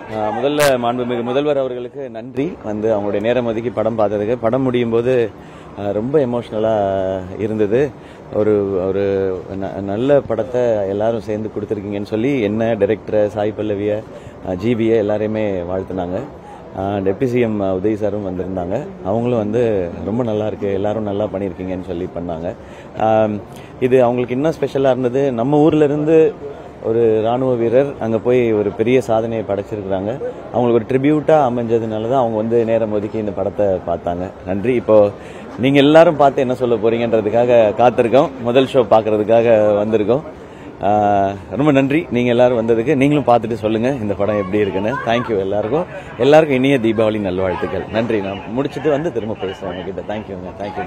ஆஹ் முதல்ல மாண்புமிகு முதல்வர் அவர்களுக்கு நன்றி வந்து அவங்களுடைய நேரம் ஒதுக்கி படம் பார்த்ததுக்கு படம் முடியும் போது ஆஹ் ரொம்ப எமோஷ்னலாக இருந்தது ஒரு ஒரு ந- நல்ல படத்தை எல்லாரும் சேர்ந்து கொடுத்துருக்கீங்கன்னு சொல்லி என்ன டைரக்டரை சாய் பல்லவியை ஜிபியை எல்லாரையுமே வாழ்த்துனாங்க டெப்டி சிஎம் உதய் சாரும் வந்திருந்தாங்க அவங்களும் வந்து ரொம்ப நல்லா இருக்கு எல்லாரும் நல்லா பண்ணியிருக்கீங்கன்னு சொல்லி பண்ணாங்க ஆம், இது அவங்களுக்கு இன்னும் ஸ்பெஷலாக இருந்தது நம்ம ஊர்ல இருந்து ஒரு ராணுவ வீரர் அங்கே போய் ஒரு பெரிய சாதனையை படைச்சிருக்கிறாங்க அவங்களுக்கு ஒரு ட்ரிபியூட்டாக அமைஞ்சதுனால தான் அவங்க வந்து நேரம் ஒதுக்கி இந்த படத்தை பார்த்தாங்க நன்றி இப்போ நீங்கள் எல்லாரும் பார்த்து என்ன சொல்ல போறீங்கன்றதுக்காக காத்திருக்கோம் முதல் ஷோ பார்க்கறதுக்காக வந்திருக்கோம் ஆஹ் ரொம்ப நன்றி நீங்கள் எல்லாரும் வந்ததுக்கு நீங்களும் பார்த்துட்டு சொல்லுங்கள் இந்த படம் எப்படி இருக்குன்னு தேங்க்யூ எல்லாருக்கும் எல்லாருக்கும் இனிய தீபாவளி நல்வாழ்த்துக்கள் நன்றி நான் முடிச்சுட்டு வந்து திரும்ப பேசுகிறேன் உங்ககிட்ட தேங்க்யூங்க தேங்க்யூ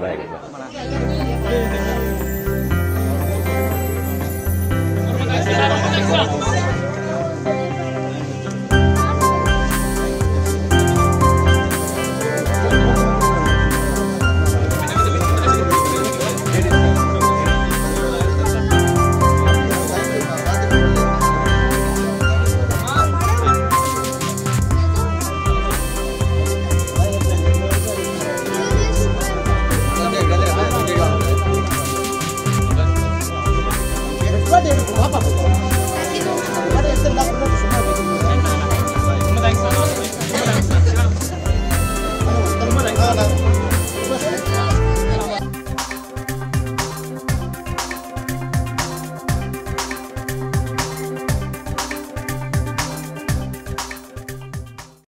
பாய்